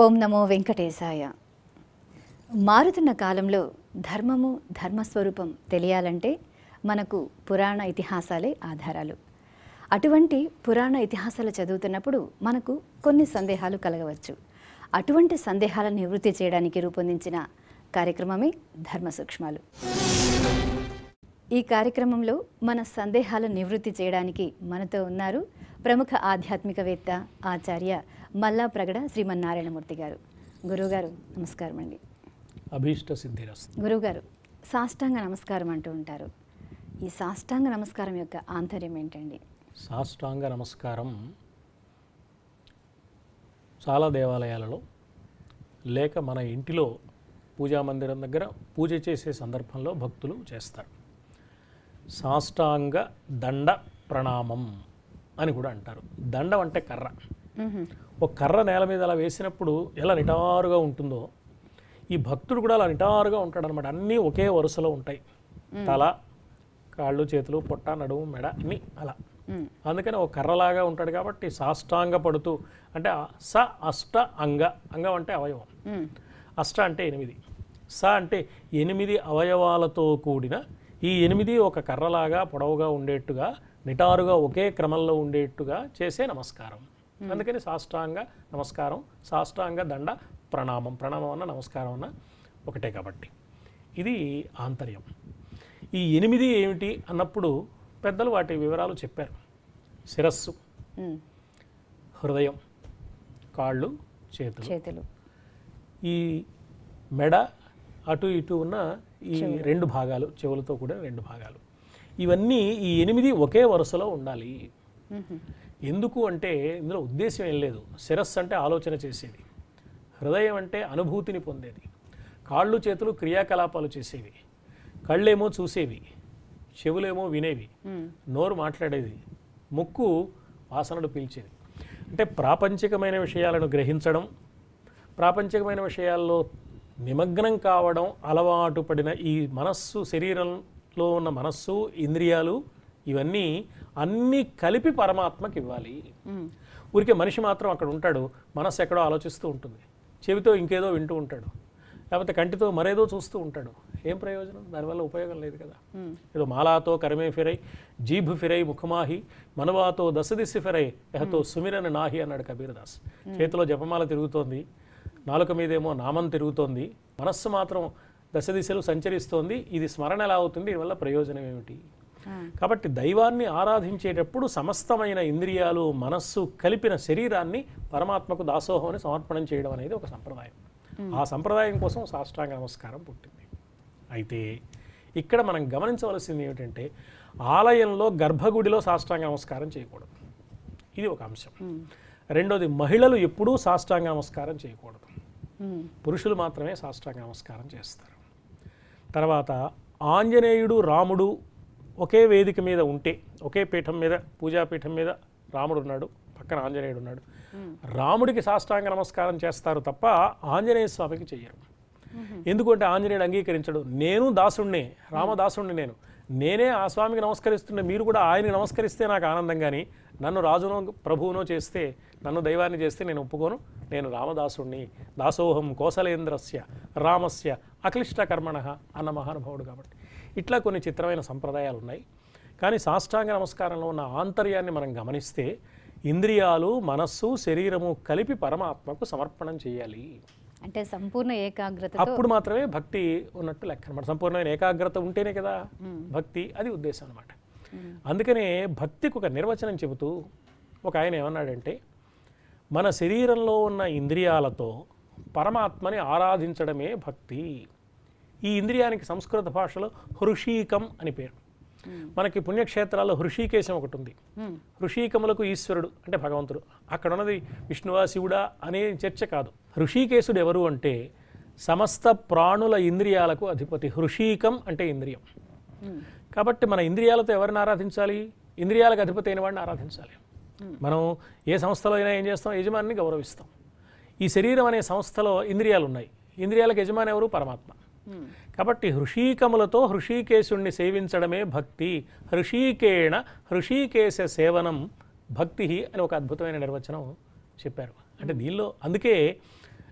ఓం నమో వెంకటేశాయ మారుతున్న కాలంలో ధర్మము ధర్మస్వరూపం తెలియాలంటే మనకు పురాణ ఇతిహాసాలే ఆధారాలు అటువంటి పురాణ ఇతిహాసాలు చదువుతున్నప్పుడు మనకు కొన్ని సందేహాలు కలగవచ్చు అటువంటి సందేహాలను నివృత్తి చేయడానికి రూపొందించిన కార్యక్రమమే ధర్మ సూక్ష్మాలు ఈ కార్యక్రమంలో మన సందేహాలను నివృత్తి చేయడానికి మనతో ఉన్నారు ప్రముఖ ఆధ్యాత్మికవేత్త ఆచార్య మల్లా ప్రగడ శ్రీమన్నారాయణమూర్తి గారు గురువుగారు నమస్కారం అండి అభీష్ట సిద్ధిరస్తు గురువుగారు సాష్టాంగ నమస్కారం అంటూ ఉంటారు ఈ సాష్టాంగ నమస్కారం యొక్క ఆంతర్యం ఏంటండి సాష్టాంగ నమస్కారం చాలా దేవాలయాలలో లేక మన ఇంటిలో పూజా మందిరం దగ్గర పూజ చేసే సందర్భంలో భక్తులు చేస్తారు సాష్టాంగ దండ ప్రణామం అని కూడా అంటారు దండం అంటే కర్ర ఒక కర్ర నేల మీద అలా వేసినప్పుడు ఎలా నిటారుగా ఉంటుందో ఈ భక్తుడు కూడా అలా నిటారుగా ఉంటాడు అనమాట అన్నీ ఒకే వరుసలో ఉంటాయి తల కాళ్ళు చేతులు పొట్ట నడుము మెడ అన్నీ అలా మ్మ్. అందుకని ఒక కర్రలాగా ఉంటాడు కాబట్టి సాష్టాంగ పడుతూ అంటే ఆ స అష్ట అంగ అంగం అంటే అవయవం మ్మ్. అష్ట అంటే ఎనిమిది స అంటే ఎనిమిది అవయవాలతో కూడిన ఈ ఎనిమిది ఒక కర్రలాగా పొడవుగా ఉండేట్టుగా నిటారుగా ఒకే క్రమంలో ఉండేట్టుగా చేసే నమస్కారం అందుకని సాష్టాంగ నమస్కారం సాష్టాంగ దండ ప్రణామం ప్రణామం అన్న నమస్కారం అన్న ఒకటే కాబట్టి ఇది ఆంతర్యం ఈ ఎనిమిది ఏమిటి అన్నప్పుడు పెద్దలు వాటి వివరాలు చెప్పారు శిరస్సు మ్మ్. హృదయం కాళ్ళు చేతులు చేతులు ఈ మెడ అటు ఇటు ఉన్న ఈ రెండు భాగాలు చెవులతో కూడా రెండు భాగాలు ఇవన్నీ ఈ ఎనిమిది ఒకే వరుసలో ఉండాలి మ్మ్. ఎందుకు అంటే ఇందులో ఉద్దేశం ఏం లేదు శిరస్సు అంటే ఆలోచన చేసేది హృదయం అంటే అనుభూతిని పొందేది కాళ్ళు చేతులు క్రియాకలాపాలు చేసేవి కళ్ళేమో చూసేవి చెవులేమో వినేవి మ్మ్. నోరు మాట్లాడేది ముక్కు వాసనలు పీల్చేది అంటే ప్రాపంచికమైన విషయాలను గ్రహించడం ప్రాపంచికమైన విషయాల్లో నిమగ్నం కావడం అలవాటు పడిన ఈ మనస్సు శరీరంలో ఉన్న మనస్సు ఇంద్రియాలు ఇవన్నీ అన్నీ కలిపి పరమాత్మకి ఇవ్వాలి మ్మ్. ఊరికే మనిషి మాత్రం అక్కడ ఉంటాడు మనస్సు ఎక్కడో ఆలోచిస్తూ ఉంటుంది చెవితో ఇంకేదో వింటూ ఉంటాడు లేకపోతే కంటితో మరేదో చూస్తూ ఉంటాడు ఏం ప్రయోజనం దానివల్ల ఉపయోగం లేదు కదా మ్మ్. ఏదో మాలాతో కరమే ఫిరై జీభు ఫిరై ముఖమాహి మనవాతో దశదిశి ఫిరై యహతో సుమిరన నాహి అన్నాడు కబీర్దాస్ చేతిలో జపమాల తిరుగుతోంది నాలుక మీదేమో నామం తిరుగుతోంది మనస్సు మాత్రం దశ దిశలు సంచరిస్తోంది ఇది స్మరణ ఎలా అవుతుంది దీనివల్ల ప్రయోజనం ఏమిటి ఆ. కాబట్టి దైవాన్ని ఆరాధించేటప్పుడు సమస్తమైన ఇంద్రియాలు మనస్సు కలిపిన శరీరాన్ని పరమాత్మకు దాసోహం అని సమర్పణం చేయడం అనేది ఒక సంప్రదాయం ఆ సంప్రదాయం కోసం సాష్టాంగ నమస్కారం పుట్టింది అయితే ఇక్కడ మనం గమనించవలసింది ఏమిటంటే ఆలయంలో గర్భగుడిలో సాష్టాంగ నమస్కారం చేయకూడదు ఇది ఒక అంశం మ్మ్. రెండోది మహిళలు ఎప్పుడూ సాష్టాంగ నమస్కారం చేయకూడదు మ్మ్. పురుషులు మాత్రమే సాష్టాంగ నమస్కారం చేస్తారు తర్వాత ఆంజనేయుడు రాముడు ఒకే వేదిక మీద ఉంటే ఒకే పీఠం మీద పూజాపీఠం మీద రాముడు ఉన్నాడు పక్కన ఆంజనేయుడు ఉన్నాడు రాముడికి సాష్టాంగ నమస్కారం చేస్తారు తప్ప ఆంజనేయ స్వామికి చెయ్యరు ఎందుకంటే ఆంజనేయుడు అంగీకరించడు నేను దాసుణ్ణే రామదాసుణ్ణి నేను నేనే ఆ స్వామికి నమస్కరిస్తుండే మీరు కూడా ఆయనకి నమస్కరిస్తే నాకు ఆనందం కానీ నన్ను రాజునో ప్రభువునో చేస్తే నన్ను దైవాన్ని చేస్తే నేను ఒప్పుకోను నేను రామదాసుణ్ణి దాసోహం కోసలేంద్రస్య రామస్య అక్లిష్ట కర్మణ అన్న మహానుభావుడు కాబట్టి ఇట్లా కొన్ని చిత్రమైన సంప్రదాయాలు ఉన్నాయి కానీ సాష్టాంగ నమస్కారంలో ఉన్న ఆంతర్యాన్ని మనం గమనిస్తే ఇంద్రియాలు మనస్సు శరీరము కలిపి పరమాత్మకు సమర్పణం చేయాలి అంటే సంపూర్ణ ఏకాగ్రతతో అప్పుడు మాత్రమే భక్తి ఉన్నట్టు లెక్క అనమాట సంపూర్ణమైన ఏకాగ్రత ఉంటేనే కదా భక్తి అది ఉద్దేశం అనమాట అందుకనే భక్తికి ఒక నిర్వచనం చెబుతూ ఒక ఆయన ఏమన్నాడంటే మన శరీరంలో ఉన్న ఇంద్రియాలతో పరమాత్మని ఆరాధించడమే భక్తి ఈ ఇంద్రియానికి సంస్కృత భాషలో హృషీకం అని పేరు మనకి పుణ్యక్షేత్రాల్లో హృషీకేశం ఒకటి ఉంది మ్మ్. ఋషికములకు ఈశ్వరుడు అంటే భగవంతుడు అక్కడ ఉన్నది విష్ణువా శివుడా అనే చర్చ కాదు ఋషికేశుడు ఎవరు అంటే సమస్త ప్రాణుల ఇంద్రియాలకు అధిపతి హృషీకం అంటే ఇంద్రియం మ్మ్. కాబట్టి మన ఇంద్రియాలతో ఎవరిని ఆరాధించాలి ఇంద్రియాలకు అధిపతి అయిన వాడిని ఆరాధించాలి మనం ఏ సంస్థలో అయినా ఏం చేస్తాం యజమానిని గౌరవిస్తాం ఈ శరీరం అనే సంస్థలో ఇంద్రియాలు ఉన్నాయి ఇంద్రియాలకు యజమాని ఎవరు పరమాత్మ మ్మ్. కాబట్టి హృషీకములతో హృషీకేశుణ్ణి సేవించడమే భక్తి హృషీకేణ హృషీకేశ సేవనం భక్తి అని ఒక అద్భుతమైన నిర్వచనం చెప్పారు అంటే దీనిలో అందుకే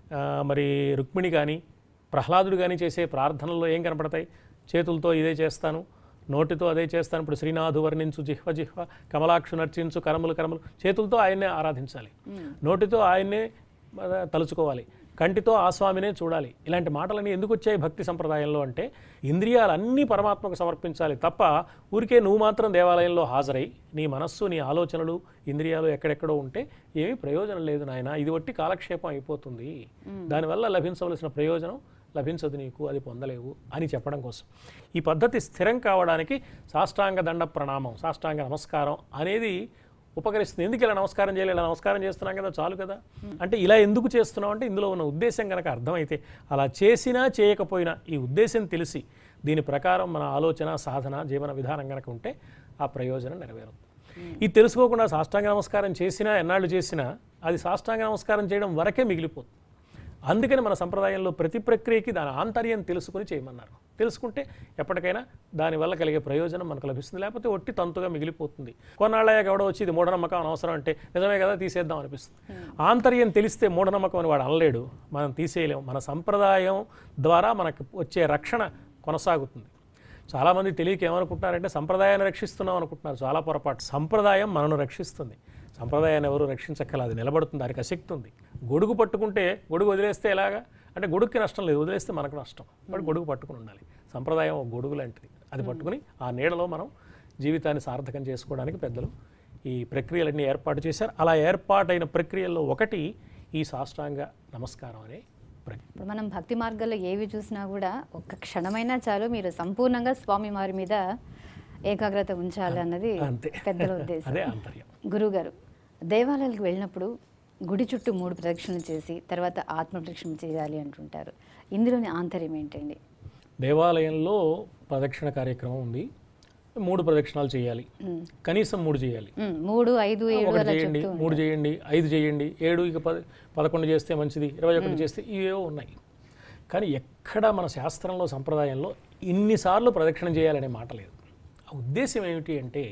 ఆ, మరి రుక్మిణి కానీ ప్రహ్లాదుడు కానీ చేసే ప్రార్థనల్లో ఏం కనపడతాయి చేతులతో ఇదే చేస్తాను నోటితో అదే చేస్తాను ఇప్పుడు శ్రీనాథు వర్ణించు జిహ్వ జిహ్వ కమలాక్షు నర్చించు కరములు కరములు చేతులతో ఆయన్నే ఆరాధించాలి నోటితో ఆయన్నే మన తలుచుకోవాలి కంటితో ఆ స్వామినే చూడాలి ఇలాంటి మాటలన్నీ ఎందుకు వచ్చాయి భక్తి సంప్రదాయంలో అంటే ఇంద్రియాలన్నీ పరమాత్మకు సమర్పించాలి తప్ప ఊరికే నువ్వు మాత్రం దేవాలయంలో హాజరై నీ మనస్సు నీ ఆలోచనలు ఇంద్రియాలు ఎక్కడెక్కడో ఉంటే ఏమీ ప్రయోజనం లేదు నాయన ఇది ఒట్టి కాలక్షేపం అయిపోతుంది దానివల్ల లభించవలసిన ప్రయోజనం లభించదు నీకు అది పొందలేవు అని చెప్పడం కోసం ఈ పద్ధతి స్థిరం కావడానికి సాష్టాంగ దండ ప్రణామం సాష్టాంగ నమస్కారం అనేది ఉపకరిస్తుంది ఎందుకు ఇలా నమస్కారం చేయాలి ఇలా నమస్కారం చేస్తున్నాం కదా చాలు కదా అంటే ఇలా ఎందుకు చేస్తున్నాం అంటే ఇందులో ఉన్న ఉద్దేశం కనుక అర్థమైతే అలా చేసినా చేయకపోయినా ఈ ఉద్దేశం తెలిసి దీని ప్రకారం మన ఆలోచన సాధన జీవన విధానం కనుక ఉంటే ఆ ప్రయోజనం నెరవేరుతుంది ఇది తెలుసుకోకుండా సాష్టాంగ నమస్కారం చేసినా ఎన్నాళ్ళు చేసినా అది సాష్టాంగ నమస్కారం చేయడం వరకే మిగిలిపోతుంది అందుకని మన సంప్రదాయంలో ప్రతి ప్రక్రియకి దాని ఆంతర్యం తెలుసుకుని చేయమన్నారు తెలుసుకుంటే ఎప్పటికైనా దానివల్ల కలిగే ప్రయోజనం మనకు లభిస్తుంది లేకపోతే ఒట్టి తంతుగా మిగిలిపోతుంది కొన్నాళ్ళయ్యాక ఎవడో వచ్చి ఇది మూఢనమ్మకం అనవసరం అంటే నిజమే కదా తీసేద్దాం అనిపిస్తుంది ఆంతర్యం తెలిస్తే మూఢనమ్మకం అని వాడు అనలేడు మనం తీసేయలేము మన సంప్రదాయం ద్వారా మనకు వచ్చే రక్షణ కొనసాగుతుంది చాలామంది తెలియక ఏమనుకుంటున్నారంటే సంప్రదాయాన్ని రక్షిస్తున్నాం అనుకుంటున్నారు చాలా పొరపాటు సంప్రదాయం మనను రక్షిస్తుంది సంప్రదాయాన్ని ఎవరు రక్షించక్కల అది నిలబడుతుంది దానికి అశక్తి ఉంది గొడుగు పట్టుకుంటే గొడుగు వదిలేస్తే ఎలాగా అంటే గొడుగుకి నష్టం లేదు వదిలేస్తే మనకు నష్టం బట్ గొడుగు పట్టుకుని ఉండాలి సంప్రదాయం ఒక గొడుగు లాంటిది అది పట్టుకుని ఆ నీడలో మనం జీవితాన్ని సార్థకం చేసుకోవడానికి పెద్దలు ఈ ప్రక్రియలన్నీ ఏర్పాటు చేశారు అలా ఏర్పాటైన ప్రక్రియల్లో ఒకటి ఈ సాష్టాంగ నమస్కారం అనే ప్రక్రియ ఇప్పుడు మనం భక్తి మార్గాల్లో ఏవి చూసినా కూడా ఒక్క క్షణమైనా చాలు మీరు సంపూర్ణంగా స్వామి వారి మీద ఏకాగ్రత ఉంచాలి అన్నది అంతే. పెద్దల ఉద్దేశం అదే ఆంతర్యం గురుగారు దేవాలయాలకు వెళ్ళినప్పుడు గుడి చుట్టూ మూడు ప్రదక్షిణలు చేసి తర్వాత ఆత్మ ప్రదక్షిణ చేయాలి అంటుంటారు ఇందులోని ఆంతర్యం ఏంటండి దేవాలయంలో ప్రదక్షిణ కార్యక్రమం ఉంది మూడు ప్రదక్షిణాలు చేయాలి ఉమ్, కనీసం మూడు చేయాలి ఉమ్, మూడు ఐదు ఏడు ఒకటి అలా చేయండి చెప్తూ మూడు చేయండి ఐదు చేయండి ఏడు ఇక పది పదకొండు చేస్తే మంచిది ఇరవై ఒకటి చేస్తే ఇవేవో ఉన్నాయి కానీ ఎక్కడ మన శాస్త్రంలో సంప్రదాయంలో ఇన్నిసార్లు ప్రదక్షిణ చేయాలనే మాట లేదు ఆ ఉద్దేశం ఏమిటి అంటే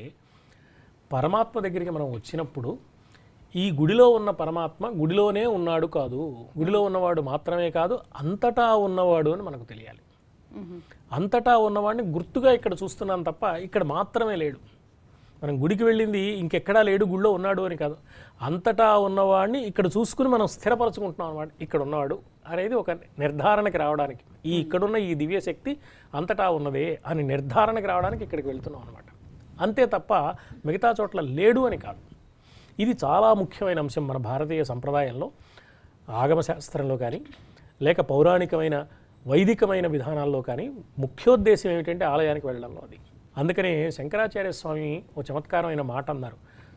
పరమాత్మ దగ్గరికి మనం వచ్చినప్పుడు ఈ గుడిలో ఉన్న పరమాత్మ గుడిలోనే ఉన్నాడు కాదు గుడిలో ఉన్నవాడు మాత్రమే కాదు అంతటా ఉన్నవాడు అని మనకు తెలియాలి ఉహు, అంతటా ఉన్నవాడిని గుర్తుగా ఇక్కడ చూస్తున్నాం తప్ప ఇక్కడ మాత్రమే లేడు మనం గుడికి వెళ్ళింది ఇంకెక్కడా లేడు గుడిలో ఉన్నాడు అని కాదు అంతటా ఉన్నవాడిని ఇక్కడ చూసుకుని మనం స్థిరపరచుకుంటున్నాం అన్నమాట ఇక్కడ ఉన్నవాడు అనేది ఒక నిర్ధారణకి రావడానికి ఈ ఇక్కడున్న ఈ దివ్య శక్తి అంతటా ఉన్నదే అని నిర్ధారణకి రావడానికి ఇక్కడికి వెళ్తున్నాం అనమాట అంతే తప్ప మిగతా చోట్ల లేడు అని కాదు ఇది చాలా ముఖ్యమైన అంశం మన భారతీయ సంప్రదాయంలో ఆగమ శాస్త్రంలో కానీ లేక పౌరాణికమైన వైదికమైన విధానాల్లో కానీ ముఖ్యోద్దేశం ఏమిటంటే ఆలయానికి వెళ్ళడంలో అది అందుకనే శంకరాచార్య స్వామి ఓ చమత్కారమైన మాట అన్నారు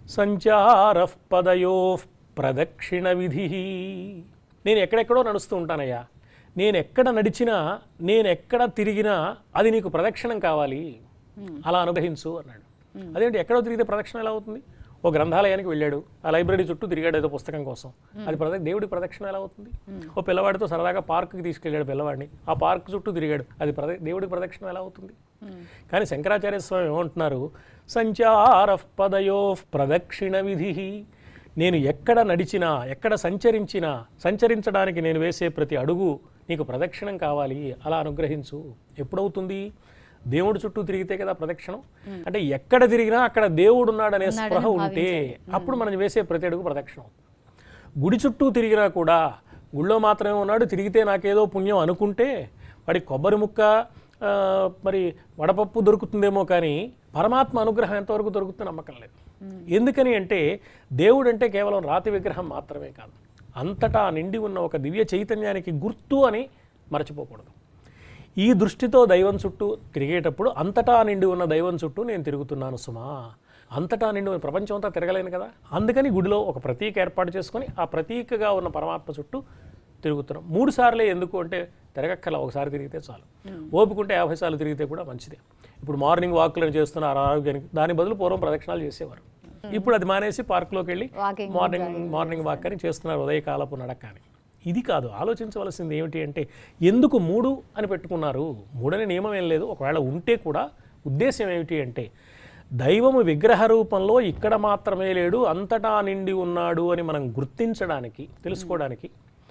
సంచార పదయో ప్రదక్షిణ విధి నేను ఎక్కడెక్కడో నడుస్తూ ఉంటానయ్యా నేను ఎక్కడ నడిచినా నేను ఎక్కడ తిరిగినా అది నీకు ప్రదక్షిణం కావాలి అలా అనుగ్రహించు అన్నాడు అదేంటి ఎక్కడో తిరిగితే ప్రదక్షిణ ఎలా అవుతుంది ఓ గ్రంథాలయానికి వెళ్ళాడు ఆ లైబ్రరీ చుట్టూ తిరిగాడు ఏదో పుస్తకం కోసం అది ప్రద దేవుడి ప్రదక్షిణ ఎలా అవుతుంది ఓ పిల్లవాడితో సరదాగా పార్క్కి తీసుకెళ్ళాడు పిల్లవాడిని ఆ పార్క్ చుట్టూ తిరిగాడు అది ప్రద దేవుడి ప్రదక్షిణ ఎలా అవుతుంది కానీ శంకరాచార్య స్వామి ఏమంటున్నారు సంచార పదయో ప్రదక్షిణ విధి నేను ఎక్కడ నడిచినా ఎక్కడ సంచరించినా సంచరించడానికి నేను వేసే ప్రతి అడుగు నీకు ప్రదక్షిణం కావాలి అలా అనుగ్రహించు ఎప్పుడవుతుంది దేవుడి చుట్టూ తిరిగితే కదా ప్రదక్షిణం అంటే ఎక్కడ తిరిగినా అక్కడ దేవుడు ఉన్నాడనే స్పృహ ఉంటే అప్పుడు మనం వేసే ప్రతి అడుగు ప్రదక్షిణం గుడి చుట్టూ తిరిగినా కూడా గుళ్ళో మాత్రమే ఉన్నాడు తిరిగితే నాకేదో పుణ్యం అనుకుంటే వాడి కొబ్బరి ముక్క ఆ, మరి వడపప్పు దొరుకుతుందేమో కానీ పరమాత్మ అనుగ్రహం ఎంతవరకు దొరుకుతుందో నమ్మకం లేదు ఎందుకని అంటే దేవుడు అంటే కేవలం రాతి విగ్రహం మాత్రమే కాదు అంతటా నిండి ఉన్న ఒక దివ్య చైతన్యానికి గుర్తు అని మరచిపోకూడదు ఈ దృష్టితో దైవం చుట్టూ తిరిగేటప్పుడు అంతటా నిండి ఉన్న దైవం చుట్టూ నేను తిరుగుతున్నాను సుమా అంతటా నిండి ఉన్న ప్రపంచం అంతా తిరగలేను కదా అందుకని గుడిలో ఒక ప్రతీక ఏర్పాటు చేసుకొని ఆ ప్రతీకగా ఉన్న పరమాత్మ చుట్టూ తిరుగుతున్నాం మూడు సార్లే ఎందుకు అంటే తిరగక్కల ఒకసారి తిరిగితే చాలు ఓపికంటే యాభై సార్లు తిరిగితే కూడా మంచిదే ఇప్పుడు మార్నింగ్ వాక్లను చేస్తున్నారు ఆరోగ్యానికి దాని బదులు పూర్వం ప్రదక్షిణాలు చేసేవారు ఇప్పుడు అది మానేసి పార్క్లోకి వెళ్ళి Walking, మార్నింగ్ మార్నింగ్ వాక్ అని చేస్తున్నారు ఉదయకాలపు నడక అని ఇది కాదు ఆలోచించవలసింది ఏమిటి అంటే ఎందుకు మూడు అని పెట్టుకున్నారు మూడనే నియమం ఏం లేదు ఒకవేళ ఉంటే కూడా ఉద్దేశం ఏమిటి అంటే దైవము విగ్రహ రూపంలో ఇక్కడ మాత్రమే లేడు అంతటా నిండి ఉన్నాడు అని మనం గుర్తించడానికి తెలుసుకోవడానికి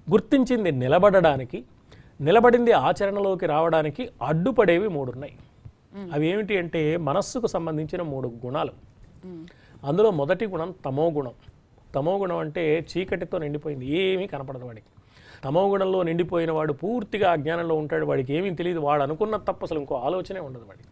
గుర్తించింది నిలబడడానికి నిలబడింది ఆచరణలోకి రావడానికి అడ్డుపడేవి మూడు ఉన్నాయి అవి ఏమిటి అంటే మనస్సుకు సంబంధించిన మూడు గుణాలు అందులో మొదటి గుణం తమో గుణం తమో గుణం అంటే చీకటితో నిండిపోయింది ఏమీ కనపడదు వాడికి తమో గుణంలో నిండిపోయిన వాడు పూర్తిగా అజ్ఞానంలో ఉంటాడు వాడికి ఏమీ తెలియదు వాడు అనుకున్న తప్ప అసలు ఇంకో ఆలోచనే ఉండదు వాడికి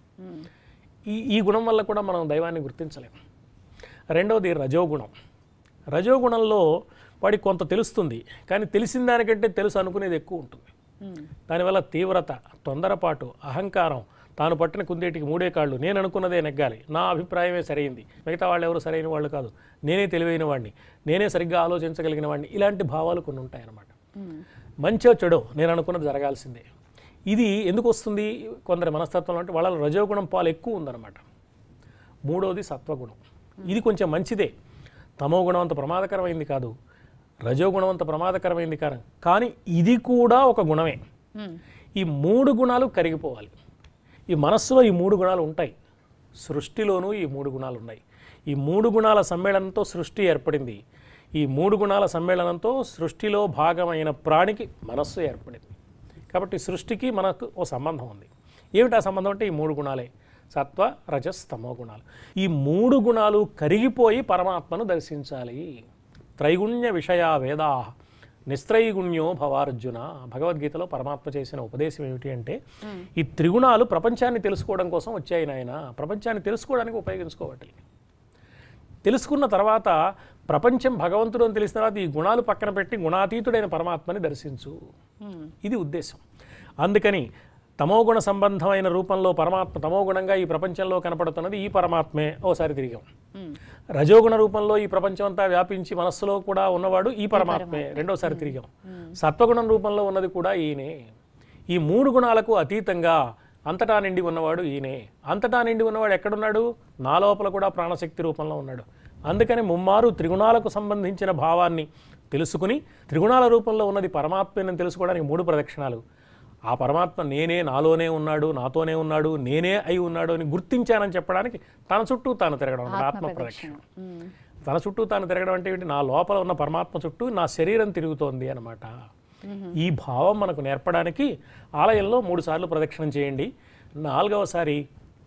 ఈ ఈ గుణం వల్ల కూడా మనం దైవాన్ని గుర్తించలేము రెండవది రజోగుణం రజోగుణంలో వాడికి కొంత తెలుస్తుంది కానీ తెలిసిన దానికంటే తెలుసు అనుకునేది ఎక్కువ ఉంటుంది దానివల్ల తీవ్రత తొందరపాటు అహంకారం తాను పట్టిన కుందేటికి మూడే కాళ్ళు నేను అనుకున్నదే నెగ్గాలి నా అభిప్రాయమే సరైంది మిగతా వాళ్ళు ఎవరు సరైన వాళ్ళు కాదు నేనే తెలివైన వాడిని నేనే సరిగ్గా ఆలోచించగలిగిన వాడిని ఇలాంటి భావాలు కొన్ని ఉంటాయన్నమాట మంచో చెడో నేను అనుకున్నది జరగాల్సిందే ఇది ఎందుకు వస్తుంది కొందరి మనస్తత్వం అంటే వాళ్ళ రజోగుణం పాలు ఎక్కువ ఉందన్నమాట మూడోది సత్వగుణం ఇది కొంచెం మంచిదే తమో గుణం అంత ప్రమాదకరమైంది కాదు రజోగుణం అంత ప్రమాదకరమైంది కాదు కానీ ఇది కూడా ఒక గుణమే ఈ మూడు గుణాలు కరిగిపోవాలి ఈ మనస్సులో ఈ మూడు గుణాలు ఉంటాయి సృష్టిలోనూ ఈ మూడు గుణాలు ఉన్నాయి ఈ మూడు గుణాల సమ్మేళనంతో సృష్టి ఏర్పడింది ఈ మూడు గుణాల సమ్మేళనంతో సృష్టిలో భాగమైన ప్రాణికి మనస్సు ఏర్పడింది కాబట్టి సృష్టికి మనకు ఓ సంబంధం ఉంది ఏమిటి ఆ సంబంధం అంటే ఈ మూడు గుణాలే సత్వ రజస్ తమో గుణాలు ఈ మూడు గుణాలు కరిగిపోయి పరమాత్మను దర్శించాలి త్రైగుణ్య విషయ వేదా నిస్త్రైగుణ్యో భవార్జున భగవద్గీతలో పరమాత్మ చేసిన ఉపదేశం ఏమిటి అంటే ఈ త్రిగుణాలు ప్రపంచాన్ని తెలుసుకోవడం కోసం వచ్చాయి నాయన ప్రపంచాన్ని తెలుసుకోవడానికి ఉపయోగించుకోవట్లేదు తెలుసుకున్న తర్వాత ప్రపంచం భగవంతుడు అని తెలిసిన తర్వాత ఈ గుణాలు పక్కన పెట్టి గుణాతీతుడైన పరమాత్మని దర్శించు ఇది ఉద్దేశం అందుకని తమోగుణ సంబంధమైన రూపంలో పరమాత్మ తమోగుణంగా ఈ ప్రపంచంలో కనపడుతున్నది ఈ పరమాత్మే ఓసారి తిరిగాం రజోగుణ రూపంలో ఈ ప్రపంచం అంతా వ్యాపించి మనస్సులో కూడా ఉన్నవాడు ఈ పరమాత్మే రెండోసారి తిరిగాం సత్వగుణం రూపంలో ఉన్నది కూడా ఈయనే ఈ మూడు గుణాలకు అతీతంగా అంతటా నిండి ఉన్నవాడు ఈయనే అంతటా నిండి ఉన్నవాడు ఎక్కడున్నాడు నా లోపల కూడా ప్రాణశక్తి రూపంలో ఉన్నాడు అందుకని ముమ్మారు త్రిగుణాలకు సంబంధించిన భావాన్ని తెలుసుకుని త్రిగుణాల రూపంలో ఉన్నది పరమాత్మని తెలుసుకోవడానికి మూడు ప్రదక్షిణాలు ఆ పరమాత్మ నేనే నాలోనే ఉన్నాడు నాతోనే ఉన్నాడు నేనే అయి ఉన్నాడు అని గుర్తించానని చెప్పడానికి తన చుట్టూ తాను తిరగడం అన్నమాట ఆత్మ ప్రదక్షిణ తన చుట్టూ తాను తిరగడం అంటే ఏంటి నా లోపల ఉన్న పరమాత్మ చుట్టూ నా శరీరం తిరుగుతోంది అన్నమాట ఈ భావం మనకు నేర్పడానికి ఆలయంలో మూడు సార్లు ప్రదక్షిణం చేయండి నాలుగవసారి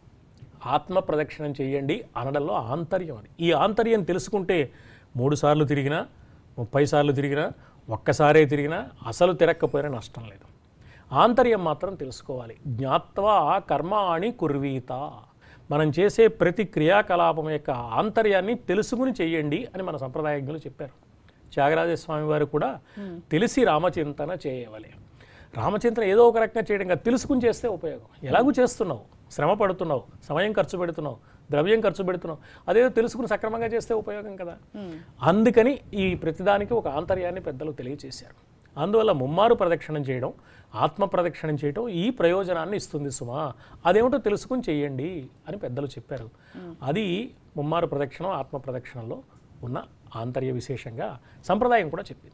ఆత్మ ప్రదక్షిణం చేయండి అనడంలో ఆంతర్యం అది ఈ ఆంతర్యం తెలుసుకుంటే మూడు సార్లు తిరిగినా ముప్పై సార్లు తిరిగినా ఒక్కసారే తిరిగినా అసలు తిరగకపోయినా నష్టం లేదు ఆంతర్యం మాత్రం తెలుసుకోవాలి జ్ఞాత్వా కర్మాణి కుర్వీత మనం చేసే ప్రతి క్రియాకలాపం యొక్క ఆంతర్యాన్ని తెలుసుకుని చెయ్యండి అని మన సంప్రదాయజ్ఞులు చెప్పారు త్యాగరాజ స్వామి వారు కూడా తెలిసి రామచింతన చేయవలే రామచింతన ఏదో ఒక రకంగా చేయడం కాదు తెలుసుకుని చేస్తే ఉపయోగం ఎలాగూ చేస్తున్నావు శ్రమ పడుతున్నావు సమయం ఖర్చు పెడుతున్నావు ద్రవ్యం ఖర్చు పెడుతున్నావు అదేదో తెలుసుకుని సక్రమంగా చేస్తే ఉపయోగం కదా అందుకని ఈ ప్రతిదానికి ఒక ఆంతర్యాన్ని పెద్దలు తెలియచేశారు అందువల్ల ముమ్మారు ప్రదక్షిణం చేయడం ఆత్మ ప్రదక్షిణం చేయడం ఈ ప్రయోజనాన్ని ఇస్తుంది సుమా అదేమిటో తెలుసుకుని చేయండి అని పెద్దలు చెప్పారు అది ముమ్మారు ప్రదక్షిణం ఆత్మ ప్రదక్షిణంలో ఉన్న ఆంతర్య విశేషంగా సంప్రదాయం కూడా చెప్పింది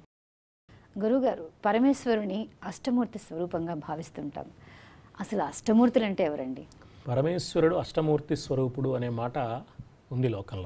గురుగారు పరమేశ్వరుని అష్టమూర్తి స్వరూపంగా భావిస్తుంటాం అసలు అష్టమూర్తులు అంటే ఎవరండి పరమేశ్వరుడు అష్టమూర్తి స్వరూపుడు అనే మాట ఉంది లోకంలో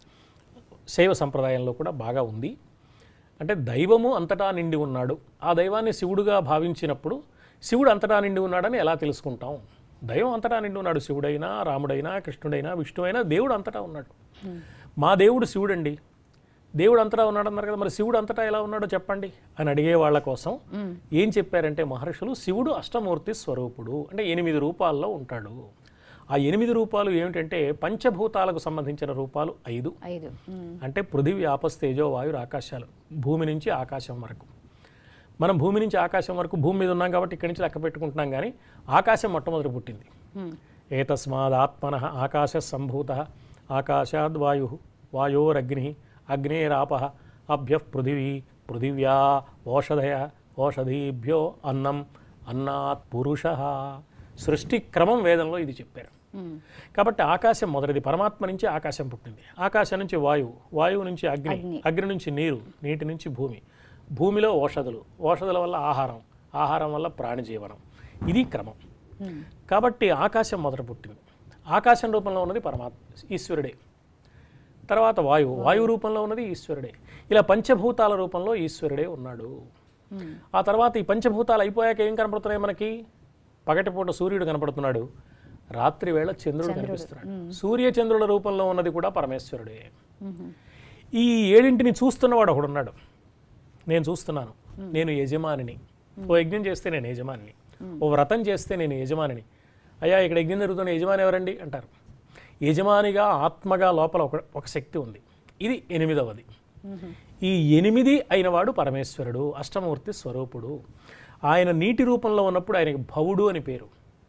శైవ సంప్రదాయంలో కూడా బాగా ఉంది అంటే దైవము అంతటా నిండి ఉన్నాడు ఆ దైవాన్ని శివుడుగా భావించినప్పుడు శివుడు అంతటా నిండి ఉన్నాడని ఎలా తెలుసుకుంటాం దైవం అంతటా నిండి ఉన్నాడు శివుడైనా రాముడైనా కృష్ణుడైనా విష్ణువైనా దేవుడు అంతటా ఉన్నాడు మా దేవుడు శివుడండి దేవుడు అంతటా ఉన్నాడు అన్నారు కదా మరి శివుడు అంతటా ఎలా ఉన్నాడో చెప్పండి అని అడిగే వాళ్ళ కోసం ఏం చెప్పారంటే మహర్షులు శివుడు అష్టమూర్తి స్వరూపుడు అంటే ఎనిమిది రూపాల్లో ఉంటాడు ఆ ఎనిమిది రూపాలు ఏమిటంటే పంచభూతాలకు సంబంధించిన రూపాలు ఐదు ఐదు ఉమ్. అంటే పృథివీ ఆపస్ తేజో వాయురు ఆకాశాలు భూమి నుంచి ఆకాశం వరకు మనం భూమి నుంచి ఆకాశం వరకు భూమి మీద ఉన్నాం కాబట్టి ఇక్కడి నుంచి లెక్క పెట్టుకుంటున్నాం కానీ ఆకాశం మొట్టమొదటి పుట్టింది ఉమ్. ఏతస్మాదాత్మన ఆకాశ సంభూత ఆకాశాద్ వాయు వాయోరగ్ని అగ్నేరాప అభ్య పృథివీ పృథివ్యా ఓషధయ ఓషధీభ్యో అన్నం అన్నాత్ పురుష సృష్టి క్రమం వేదంలో ఇది చెప్పారు ఉమ్. కాబట్టి ఆకాశం మొదటిది పరమాత్మ నుంచి ఆకాశం పుట్టింది ఆకాశం నుంచి వాయువు వాయువు నుంచి అగ్ని అగ్ని. అగ్ని నుంచి నీరు నీటి నుంచి భూమి భూమిలో ఓషధులు ఓషధుల వల్ల ఆహారం ఆహారం వల్ల ప్రాణిజీవనం ఇది క్రమం ఉమ్. కాబట్టి ఆకాశం మొదట పుట్టింది ఆకాశం రూపంలో ఉన్నది పరమాత్మ ఈశ్వరుడే తర్వాత వాయువు వాయువు రూపంలో ఉన్నది ఈశ్వరుడే ఇలా పంచభూతాల రూపంలో ఈశ్వరుడే ఉన్నాడు ఆ తర్వాత ఈ పంచభూతాలు అయిపోయాక ఏం కనపడుతున్నాయి మనకి పగటిపూట సూర్యుడు కనపడుతున్నాడు రాత్రి వేళ చంద్రుడు కనిపిస్తున్నాడు సూర్య చంద్రుల రూపంలో ఉన్నది కూడా పరమేశ్వరుడే ఈ ఏడింటిని చూస్తున్నవాడు ఒకడున్నాడు నేను చూస్తున్నాను నేను యజమానిని ఓ యజ్ఞం చేస్తే నేను యజమానిని ఓ వ్రతం చేస్తే నేను యజమానిని అయ్యా ఇక్కడ యజ్ఞం జరుగుతున్న యజమాని ఎవరండి అంటారు యజమానిగా ఆత్మగా లోపల ఒక ఒక శక్తి ఉంది ఇది ఎనిమిదవది ఈ ఎనిమిది అయినవాడు పరమేశ్వరుడు అష్టమూర్తి స్వరూపుడు ఆయన నీటి రూపంలో ఉన్నప్పుడు ఆయనకి భవుడు అని పేరు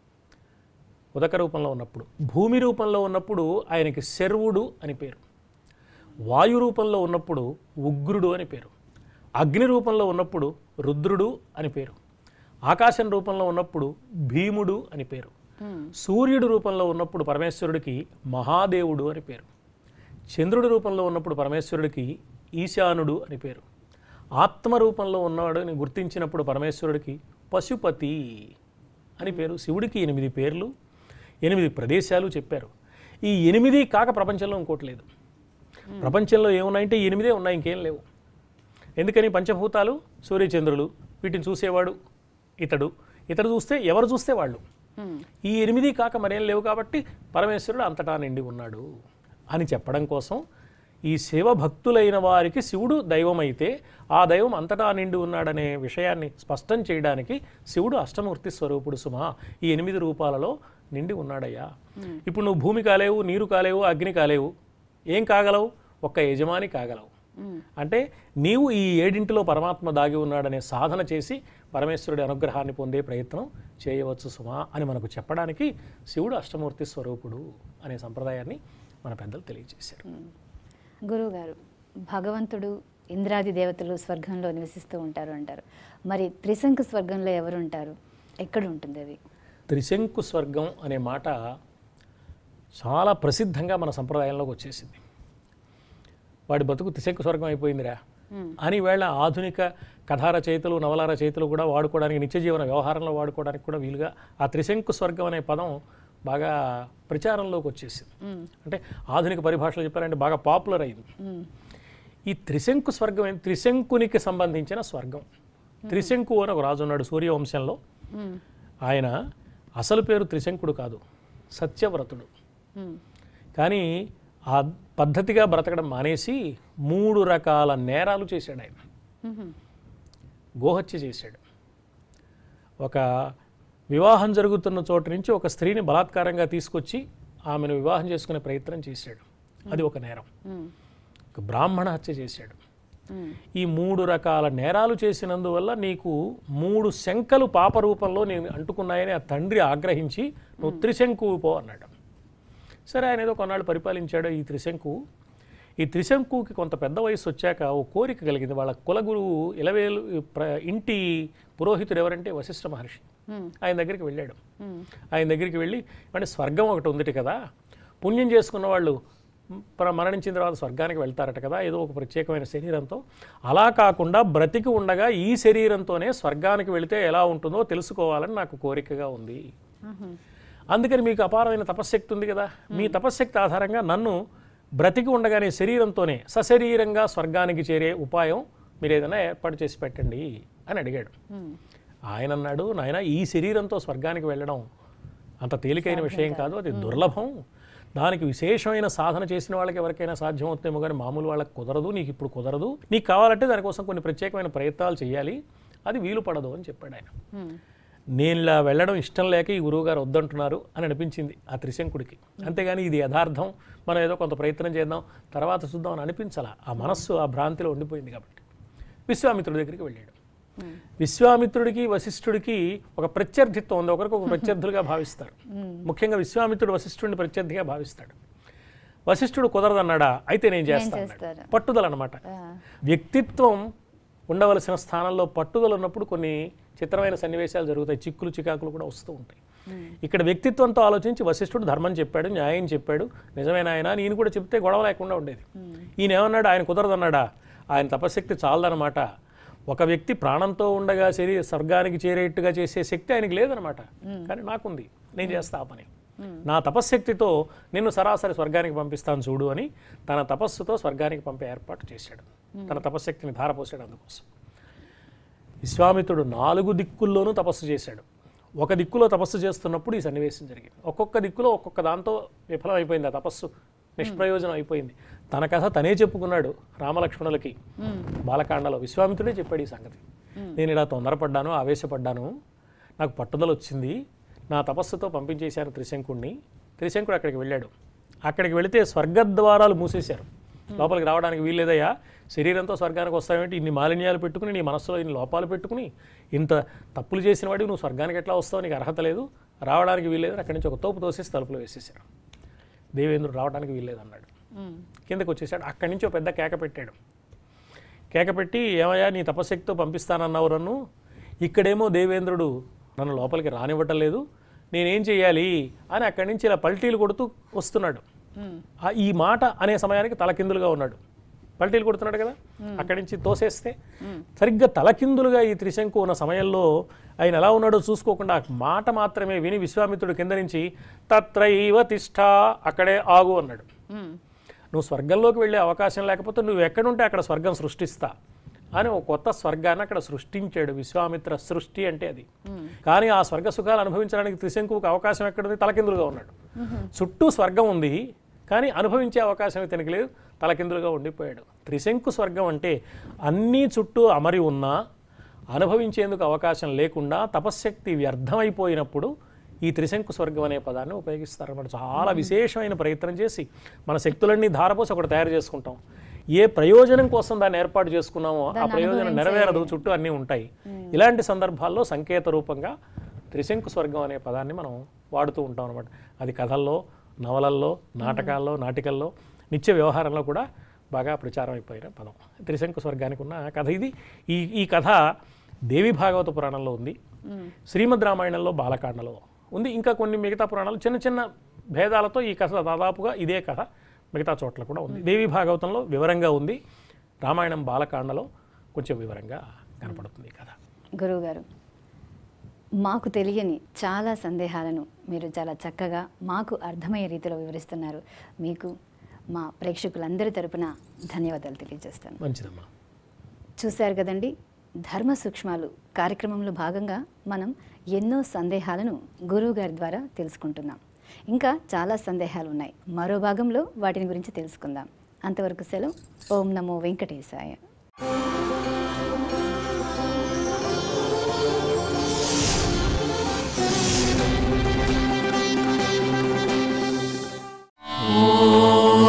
ఉదక రూపంలో ఉన్నప్పుడు భూమి రూపంలో ఉన్నప్పుడు ఆయనకి శర్వుడు అని పేరు వాయు రూపంలో ఉన్నప్పుడు ఉగ్రుడు అని పేరు అగ్ని రూపంలో ఉన్నప్పుడు రుద్రుడు అని పేరు ఆకాశం రూపంలో ఉన్నప్పుడు భీముడు అని పేరు సూర్యుడు రూపంలో ఉన్నప్పుడు పరమేశ్వరుడికి మహాదేవుడు అని పేరు చంద్రుడి రూపంలో ఉన్నప్పుడు పరమేశ్వరుడికి ఈశానుడు అని పేరు ఆత్మ రూపంలో ఉన్నవాడని గుర్తించినప్పుడు పరమేశ్వరుడికి పశుపతి అని పేరు శివుడికి ఎనిమిది పేర్లు ఎనిమిది ప్రదేశాలు చెప్పారు ఈ ఎనిమిది కాక ప్రపంచంలో ఇంకోటి లేదు ప్రపంచంలో ఏమున్నాయంటే ఈ ఎనిమిదే ఉన్నాయి ఇంకేం లేవు ఎందుకని పంచభూతాలు సూర్యచంద్రులు వీటిని చూసేవాడు ఇతడు ఇతడు చూస్తే ఎవరు చూస్తే వాళ్ళు ఈ ఎనిమిది కాక మరేం లేవు కాబట్టి పరమేశ్వరుడు అంతటా నిండి ఉన్నాడు అని చెప్పడం కోసం ఈ శివభక్తులైన వారికి శివుడు దైవమైతే ఆ దైవం అంతటా నిండి ఉన్నాడనే విషయాన్ని స్పష్టం చేయడానికి శివుడు అష్టమూర్తి స్వరూపుడు సుమా ఈ ఎనిమిది రూపాలలో నిండి ఉన్నాడయ్యా ఇప్పుడు నువ్వు భూమి కాలేవు నీరు కాలేవు అగ్ని కాలేవు ఏం కాగలవు ఒక్క యజమాని కాగలవు అంటే నీవు ఈ ఏడింటిలో పరమాత్మ దాగి ఉన్నాడనే సాధన చేసి పరమేశ్వరుడి అనుగ్రహాన్ని పొందే ప్రయత్నం చేయవచ్చు సుమా అని మనకు చెప్పడానికి శివుడు అష్టమూర్తి స్వరూపుడు అనే సంప్రదాయాన్ని మన పెద్దలు తెలియజేశారు గురువుగారు భగవంతుడు ఇంద్రాది దేవతలు స్వర్గంలో నివసిస్తూ ఉంటారు అంటారు మరి త్రిశంకు స్వర్గంలో ఎవరు ఉంటారు ఎక్కడ ఉంటుంది అది త్రిశంకు స్వర్గం అనే మాట చాలా ప్రసిద్ధంగా మన సంప్రదాయంలోకి వచ్చేసింది వాడి బతుకు త్రిశంకు స్వర్గం అయిపోయిందిరా అని వేళ ఆధునిక కథా రచయితలు నవల రచయితలు కూడా వాడుకోవడానికి నిత్య జీవన వ్యవహారంలో వాడుకోవడానికి కూడా వీలుగా ఆ త్రిశంకు స్వర్గం అనే పదం బాగా ప్రచారంలోకి వచ్చేసింది అంటే ఆధునిక పరిభాషలో చెప్పారంటే బాగా పాపులర్ అయింది ఈ త్రిశంకు స్వర్గం ఏంటి? త్రిశంకునికి సంబంధించిన స్వర్గం త్రిశంకు అని ఒక రాజు ఉన్నాడు సూర్యవంశంలో ఆయన అసలు పేరు త్రిశంకుడు కాదు సత్యవ్రతుడు కానీ ఆ పద్ధతిగా బ్రతకడం మానేసి మూడు రకాల నేరాలు చేశాడు ఆయన గోహత్య చేశాడు ఒక వివాహం జరుగుతున్న చోటు నుంచి ఒక స్త్రీని బలాత్కారంగా తీసుకొచ్చి ఆమెను వివాహం చేసుకునే ప్రయత్నం చేశాడు అది ఒక నేరం ఒక బ్రాహ్మణ హత్య చేశాడు ఈ మూడు రకాల నేరాలు చేసినందువల్ల నీకు మూడు శంకలు పాప రూపంలో నేను అంటుకున్నాయని ఆ తండ్రి ఆగ్రహించి నువ్వు త్రిశంకువు పో అన్నాడు సరే ఆయన ఏదో కొన్నాళ్ళు పరిపాలించాడు ఈ త్రిశంకు ఈ త్రిశంకుకి కొంత పెద్ద వయసు వచ్చాక ఓ కోరిక కలిగింది వాళ్ళ కులగురువు ఇలవేలు ప్ర ఇంటి పురోహితుడు ఎవరంటే వశిష్ఠ మహర్షి ఆయన దగ్గరికి వెళ్ళాడు ఆయన దగ్గరికి వెళ్ళి అంటే స్వర్గం ఒకటి ఉందిటి కదా పుణ్యం చేసుకున్న వాళ్ళు ప్ర- మరణించిన తర్వాత స్వర్గానికి వెళ్తారట కదా ఏదో ఒక ప్రత్యేకమైన శరీరంతో అలా కాకుండా బ్రతికి ఉండగా ఈ శరీరంతోనే స్వర్గానికి వెళితే ఎలా ఉంటుందో తెలుసుకోవాలని నాకు కోరికగా ఉంది అందుకని మీకు అపారమైన తపశ్శక్తి ఉంది కదా మీ తపశ్శక్తి ఆధారంగా నన్ను బ్రతికి ఉండగానే శరీరంతోనే సశరీరంగా స్వర్గానికి చేరే ఉపాయం మీరు ఏదైనా ఏర్పాటు చేసి పెట్టండి అని అడిగాడు ఆయన అన్నాడు నాయన ఈ శరీరంతో స్వర్గానికి వెళ్ళడం అంత తేలికైన విషయం కాదు అది దుర్లభం దానికి విశేషమైన సాధన చేసిన వాళ్ళకి ఎవరికైనా సాధ్యం అవుతుందేమో కానీ మామూలు వాళ్ళకి కుదరదు నీకు ఇప్పుడు కుదరదు నీకు కావాలంటే దానికోసం కొన్ని ప్రత్యేకమైన ప్రయత్నాలు చేయాలి అది వీలు పడదు అని చెప్పాడు ఆయన నేను ఇలా వెళ్ళడం ఇష్టం లేక ఈ గురువుగారు వద్దంటున్నారు అని అనిపించింది ఆ త్రిశంకుడికి అంతేగాని ఇది యథార్థం మనం ఏదో కొంత ప్రయత్నం చేద్దాం తర్వాత చూద్దాం అని అనిపించాలా ఆ మనస్సు ఆ భ్రాంతిలో ఉండిపోయింది కాబట్టి విశ్వామిత్రుడి దగ్గరికి వెళ్ళాడు విశ్వామిత్రుడికి వశిష్ఠుడికి ఒక ప్రత్యర్థిత్వం ఉంది ఒకరికి ఒక ప్రత్యర్థులుగా భావిస్తారు ముఖ్యంగా విశ్వామిత్రుడు వశిష్ఠుడిని ప్రత్యర్థిగా భావిస్తాడు వశిష్ఠుడు కుదరదన్నాడా అయితే నేను చేస్తాను చేస్తాను. పట్టుదల అనమాట వ్యక్తిత్వం ఉండవలసిన స్థానంలో పట్టుదల ఉన్నప్పుడు కొన్ని చిత్రమైన సన్నివేశాలు జరుగుతాయి చిక్కులు చికాకులు కూడా వస్తూ ఉంటాయి ఇక్కడ వ్యక్తిత్వంతో ఆలోచించి వశిష్ఠుడు ధర్మం చెప్పాడు న్యాయం చెప్పాడు నిజమైన ఆయన నేను కూడా చెప్తే గొడవ లేకుండా ఉండేది ఈయన ఏమన్నాడు ఆయన కుదరదన్నాడా ఆయన తపశక్తి చాలదనమాట ఒక వ్యక్తి ప్రాణంతో ఉండగా శరీ స్వర్గానికి చేరేట్టుగా చేసే శక్తి ఆయనకి లేదనమాట కానీ నాకుంది నేను చేస్తా ఆ పని నా తపశ్శక్తితో నిన్ను సరాసరి స్వర్గానికి పంపిస్తాను చూడు అని తన తపస్సుతో స్వర్గానికి పంపే ఏర్పాటు చేశాడు తన తపశ్శక్తిని ధారపోసాడు అందుకోసం విశ్వామిత్రుడు నాలుగు దిక్కుల్లోనూ తపస్సు చేశాడు ఒక దిక్కులో తపస్సు చేస్తున్నప్పుడు ఈ సన్నివేశం జరిగింది ఒక్కొక్క దిక్కులో ఒక్కొక్క దాంతో విఫలం అయిపోయింది ఆ తపస్సు నిష్ప్రయోజనం అయిపోయింది తన కథ తనే చెప్పుకున్నాడు రామలక్ష్మణులకి బాలకాండలో విశ్వామిత్రుడే చెప్పాడు ఈ సంగతి నేను ఇలా తొందరపడ్డాను ఆవేశపడ్డాను నాకు పట్టుదల వచ్చింది నా తపస్సుతో పంపించేశాను త్రిశంకుణ్ణి త్రిశంకుడు అక్కడికి వెళ్ళాడు అక్కడికి వెళితే స్వర్గద్వారాలు మూసేశారు లోపలికి రావడానికి వీల్లేదయ్యా శరీరంతో స్వర్గానికి వస్తావేంటి ఇన్ని మాలిన్యాలు పెట్టుకుని నీ మనస్సులో ఇన్ని లోపాలు పెట్టుకుని ఇంత తప్పులు చేసిన వాడివి నువ్వు స్వర్గానికి ఎట్లా వస్తావు నీకు అర్హత లేదు రావడానికి వీల్లేదు అక్కడి నుంచి ఒక తోపు తోసేసి తలుపులో వేసేసారు దేవేంద్రుడు రావడానికి వీల్లేదు అన్నాడు ఉమ్, కిందకు వచ్చేసాడు అక్కడి నుంచి ఒక పెద్ద కేక పెట్టాడు కేక పెట్టి ఏమయ్యా నీ తపశక్తితో పంపిస్తానన్నావు నన్ను ఇక్కడేమో దేవేంద్రుడు నన్ను లోపలికి రానివ్వటం లేదు నేనేం చేయాలి అని అక్కడి నుంచి ఇలా పల్టీలు కొడుతూ వస్తున్నాడు ఉమ్, ఆ ఈ మాట అనే సమయానికి తలకిందులుగా ఉన్నాడు పల్టీలు కొడుతున్నాడు కదా అక్కడి నుంచి తోసేస్తే సరిగ్గా తలకిందులుగా ఈ త్రిశంకు ఉన్న సమయంలో ఆయన ఎలా ఉన్నాడో చూసుకోకుండా ఆ మాట మాత్రమే విని విశ్వామిత్రుడు కింద నుంచి తత్రైవ తిష్ట అక్కడే ఆగు అన్నాడు ఉమ్, నువ్వు స్వర్గంలోకి వెళ్ళే అవకాశం లేకపోతే నువ్వు ఎక్కడుంటే అక్కడ స్వర్గం సృష్టిస్తా అని ఒక కొత్త స్వర్గాన్ని అక్కడ సృష్టించాడు విశ్వామిత్ర సృష్టి అంటే అది కానీ ఆ స్వర్గ సుఖాలు అనుభవించడానికి త్రిశంకువుకు అవకాశం ఎక్కడుంది తలకిందులుగా ఉన్నాడు చుట్టూ స్వర్గం ఉంది కానీ అనుభవించే అవకాశం ఇతనికి లేదు తలకిందులుగా ఉండిపోయాడు త్రిశంకు స్వర్గం అంటే అన్నీ చుట్టూ అమరి ఉన్నా అనుభవించేందుకు అవకాశం లేకుండా తపశ్శక్తి వ్యర్థమైపోయినప్పుడు ఈ త్రిశంకు స్వర్గం అనే పదాన్ని ఉపయోగిస్తారన్నమాట చాలా విశేషమైన ప్రయత్నం చేసి మన శక్తులన్నీ ధారపోసి ఒకటి తయారు చేసుకుంటాం ఏ ప్రయోజనం కోసం దాన్ని ఏర్పాటు చేసుకున్నామో ఆ ప్రయోజనం నెరవేరదు చుట్టూ అన్నీ ఉంటాయి ఇలాంటి సందర్భాల్లో సంకేత రూపంగా త్రిశంకు స్వర్గం అనే పదాన్ని మనం వాడుతూ ఉంటాం అనమాట అది కథల్లో నవలల్లో నాటకాల్లో నాటికల్లో నిత్య వ్యవహారంలో కూడా బాగా ప్రచారం అయిపోయిన పదం త్రిశంకు స్వర్గానికి ఉన్న కథ ఇది ఈ ఈ కథ దేవి భాగవత పురాణంలో ఉంది శ్రీమద్ రామాయణంలో బాలకాండలో ఉంది ఇంకా కొన్ని మిగతా పురాణాలు చిన్న చిన్న భేదాలతో ఈ కథ దాదాపుగా ఇదే కథ మిగతా చోట్ల కూడా ఉంది దేవి భాగవతంలో వివరంగా ఉంది రామాయణం బాలకాండలో కొంచెం వివరంగా కనపడుతుంది ఈ కథ గురువుగారు మాకు తెలియని చాలా సందేహాలను మీరు చాలా చక్కగా మాకు అర్థమయ్యే రీతిలో వివరిస్తున్నారు మీకు మా ప్రేక్షకులందరి తరపున ధన్యవాదాలు తెలియజేస్తాను మంచిదమ్మా చూశారు కదండి ధర్మ సూక్ష్మాలు కార్యక్రమంలో భాగంగా మనం ఎన్నో సందేహాలను గురువు గారి ద్వారా తెలుసుకుంటున్నాం ఇంకా చాలా సందేహాలు ఉన్నాయి మరో భాగంలో వాటిని గురించి తెలుసుకుందాం అంతవరకు సెలవు ఓం నమో వెంకటేశాయ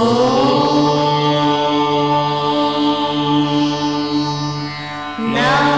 Now